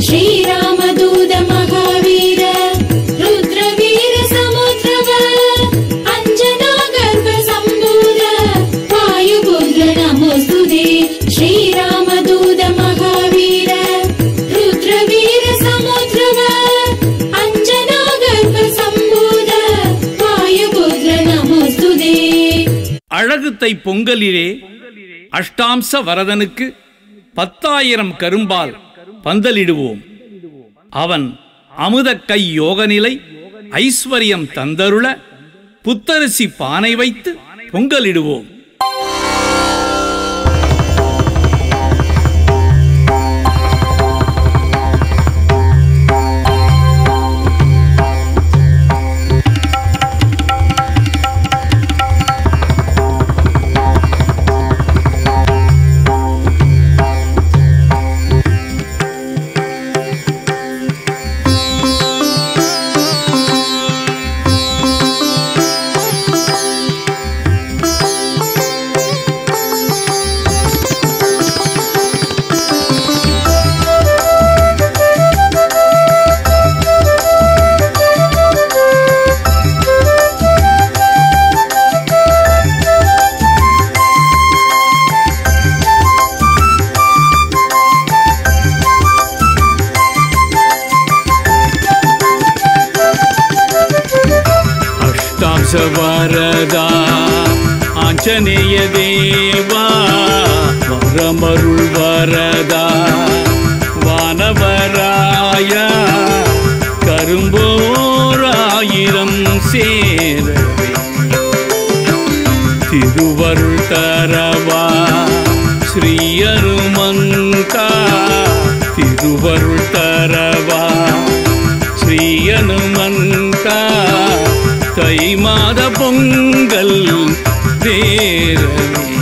श्रीरामदूत महावीर रुद्रवीर समुद्रव अञ्जनागर्भ सम्भूत वायुपुत्र नमोऽस्तुते श्रीरामदूत महावीर रुद्रवीर समुद्रव अञ्जनागर्भ सम्भूत वायुपुत्र नमोऽस्तुते அழகுத்தை பொங்கலிலே அஷ்டாம்ச வரதனுக்கு பத்தாயிரம் கரும்பால் பந்தலிடுவோம் அவன் அமுதக் கை யோகநிலை ஐஸ்வர்யம் தந்தருள புத்தரிசி பானை வைத்து பொங்கலிடுவோம் அஷ்டாம்ச வரதா ஆஞ்சநேய தேவா வரமருள் வரதா வானவராயா கரும்போராயிரம் சேரவே திருவருள் தரவா ஸ்ரீயனுமந்தா திருவருள் தரவா ஸ்ரீயனுமந்தா தை மாத பொங்கல் தேரவே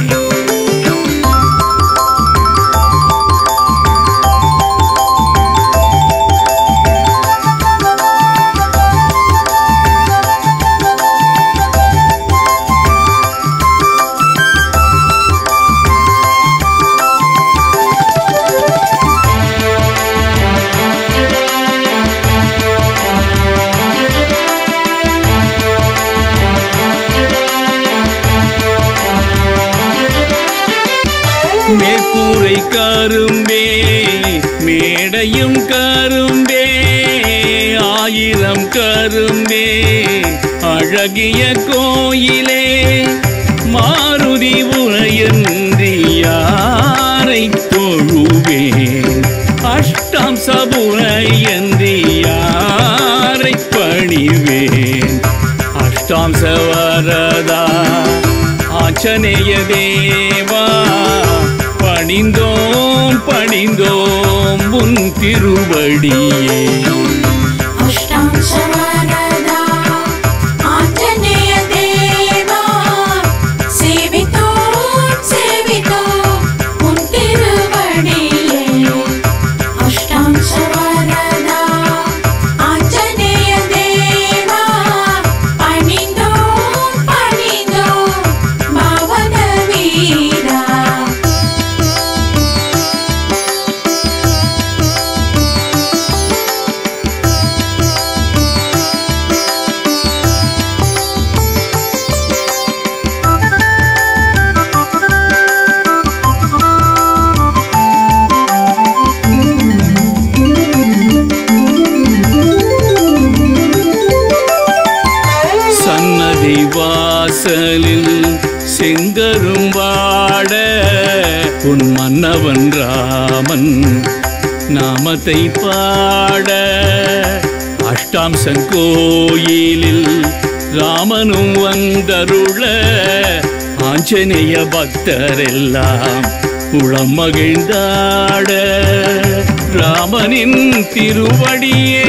மேற்கூரை கரும்பே மேடையும் கரும்பே ஆயிரம் கரும்பே அழகிய கோயிலே மாருதி உரையன்றி யாரை தொழுவேன் அஷ்டாம் சபுரையன்றி யாரை பணிவேன் அஷ்டாம்ச வரதா ஆச்சனேய தேவா பணிந்தோம் பணிந்தோம் உன் திருவடியே अष्टांशवरदा आञ्जनेय देवा सेवितो सेवितो உன் திருவடியே அஷ்டாம்சவரதா ஆஞ்சநேய தேவா பணிந்தோம் பணிந்தோம் பாவன வீரா சன்னதி வாசலில் செங்கரும் வாட உன் மன்னவன் ராமன் நாமத்தை பாட அஷ்டாம்சன் கோயிலில் ராமனும் வந்தருள ஆஞ்சநேய பக்தரெல்லாம் உளம் மகிழ்ந்தாட ராமனின் திருவடியே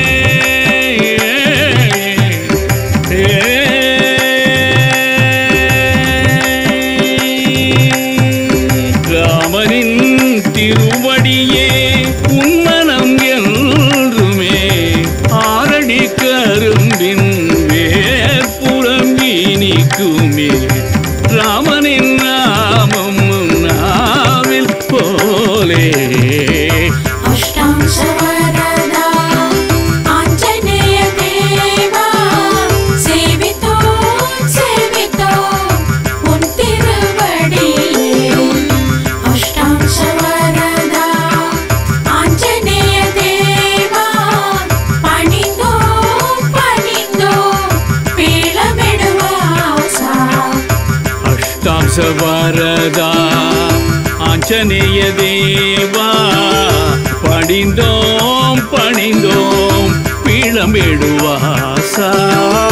ராமனின் திருவடியே உன்மனம் என்றுமே ஆரடி கரும்பின் வேற்புறம் இனிக்குமே ராமனின் நாமம் நாவில் போலே அஷ்டாம்ச வரதா ஆஞ்சநேய தேவா சேவித்தோம் சேவித்தோம் உன் திருவடியே அஷ்டாம்ச வரதா ஆஞ்சநேய தேவா பணிந்தோம் பணிந்தோம் பீளமிடுவாசா அஷ்டாம்ச வரதா ஆஞ்சநேய தேவா பணிந்தோம் பணிந்தோம் பீளமிடுவாசா